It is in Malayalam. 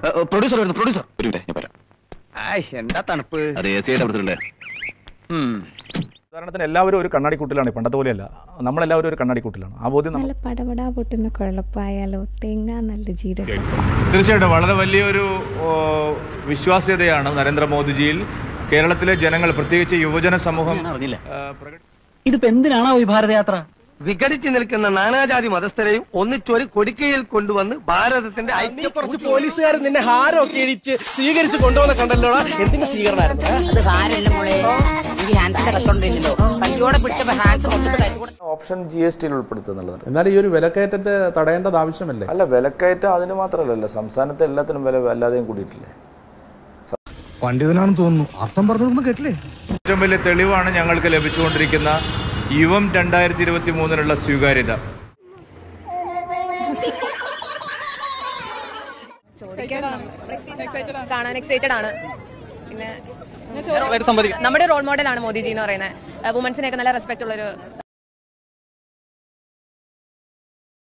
പ്രൊഡ്യൂസർ വരുന്നു പ്രൊഡ്യൂസർ ഒരു മിനിറ്റ് ഞാൻ വരാം എന്താ തണുപ്പ് അത് എ സി ആയിട്ട് പ്രസിഡന്റ് ഉദാഹരണത്തിന് എല്ലാവരും ഒരു കണ്ണാടിക്കൂട്ടിലാണ് പണ്ടത്തെ പോലെയല്ല നമ്മളെല്ലാവരും ഒരു കണ്ണാടിക്കൂട്ടിലാണ് ആ ബോധ്യം നമ്മൾ നല്ല പടപടാ പൊട്ടുന്ന കുഴലപ്പായാലോ തേങ്ങ നല്ല ജീരകം തീർച്ചയായിട്ടും വളരെ വലിയൊരു ഓ, വിശ്വാസ്യതയാണ് നരേന്ദ്രമോദിജിയിൽ കേരളത്തിലെ ജനങ്ങൾ പ്രത്യേകിച്ച് യുവജന സമൂഹം അറിഞ്ഞില്ല ആ, പ്രകടി- ഇതിപ്പോ എന്തിനാണോ ഈ ഭാരതയാത്ര വിഘടിച്ചു നിൽക്കുന്ന നാനാജാതി മതസ്ഥരെയും ഒന്നിച്ചൊരു കൊടിക്കയിൽ കൊണ്ടുവന്ന് ഭാരതത്തിന്റെ ഐക്യ കുറച്ച് പോലീസുകാർ നിന്നെ ഹാരമൊക്കെ ഇടിച്ച് സ്വീകരിച്ച് കൊണ്ടുവന്ന കണ്ടല്ലോടാ എന്തിന്റെ സ്വീകരണമായിരുന്നു അത് സാരല്ല മോളെ ഈ ഹാൻഡ്സിന്റെ കത്തോണ്ടില്ലല്ലോ കയ്യോടെ പിടിച്ചപ്പോ ഹാൻഡ്സ് മൊത്തത്തിൽ കൈ ഓപ്ഷൻ ജി എസ് ടിയിൽ ഉൾപ്പെടുത്തുന്നുള്ളത് എന്നാൽ ഈ ഒരു വിലക്കയറ്റത്തെ തടയേണ്ടത് ആവശ്യമല്ലേ അല്ല വിലക്കയറ്റം അതിന് മാത്രമല്ലല്ലോ സംസ്ഥാനത്തെ എല്ലാത്തിനും വില അല്ലാതെയും കൂടിയിട്ടില്ലേ പണ്ഡിതനാണെന്ന് തോന്നുന്നു അർത്ഥം പറഞ്ഞൊന്നും കേട്ടില്ലേ ഏറ്റവും വലിയ തെളിവാണ് ഞങ്ങൾക്ക് ലഭിച്ചുകൊണ്ടിരിക്കുന്ന യുവം രണ്ടായിരത്തി ഇരുപത്തി മൂന്നിനുള്ള സ്വീകാര്യത കാണാൻ എക്സൈറ്റഡ് ആണ് പിന്നെ നമ്മുടെ റോൾ മോഡലാണ് മോദിജി എന്ന് പറയുന്നത് വുമൻസിനെയൊക്കെ നല്ല റെസ്പെക്ട് ഉള്ളൊരു